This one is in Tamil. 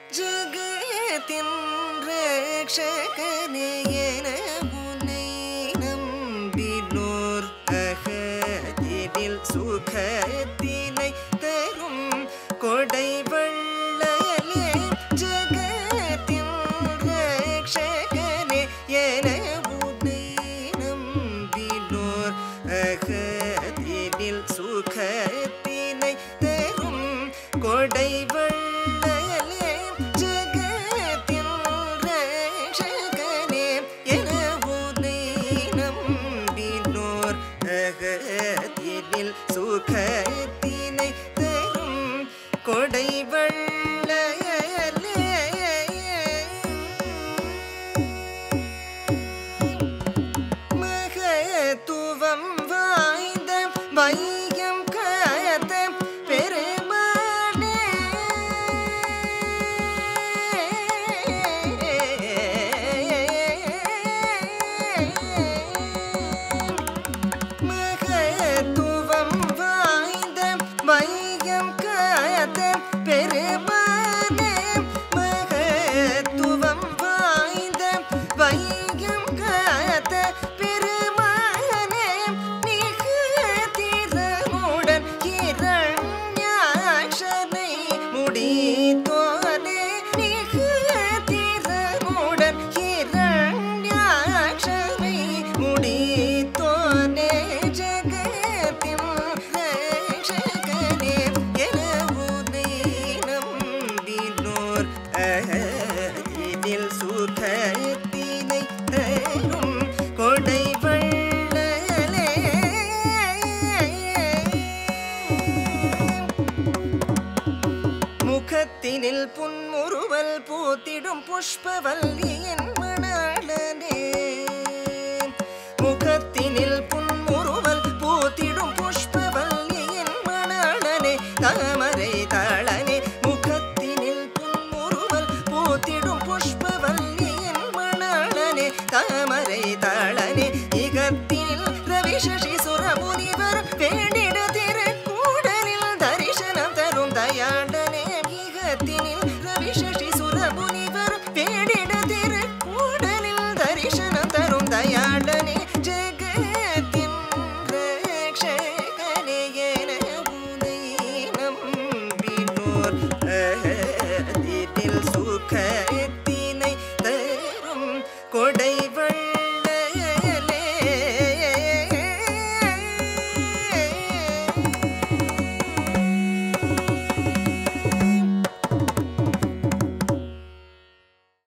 ஜகத்தின் ரக்ஷகனே என உன்னை நம்பினோர் அகதினில் சுகத்தினை தரும் கொடை வள்ளலே ஜகத்தின் ரக்ஷகனே என உன்னை நம்பினோர் அகதினில் சுகத்தினை தரும் கொடை வள்ளலே ஜகத்தின் ரக்ஷகனே என உன்னை நம்பினோர் அகதினில் சுகத்தினை தரும் கொடை மகத்துவம் வாய்ந்த வையம் காத்த பெருமானே மகத்துவம் வாய்ந்த வையம் காத்த பெருமானே மகத்துவம் வாய்ந்த வையம் காத்த பெருமானே மிக திறமுடன் இரண்யாட்சனை முடித்தோனே மிக திறமுடன் இரண்யாட்சனை முடித்தோனே ஜகத்தின் ரக்ஷகனே என உன்னை நம்பினோர் அஹதினில் சுகத்தினை தரும் கொடை வள்ளலே முகத்தினில் புன்முறுவல் பூத்திடும் புஷ்பவல்லியின் மணாளனே முகத்தினில் புன்முறுவல் பூத்திடும் புஷ்பவல்லியின் மணாளனே தாம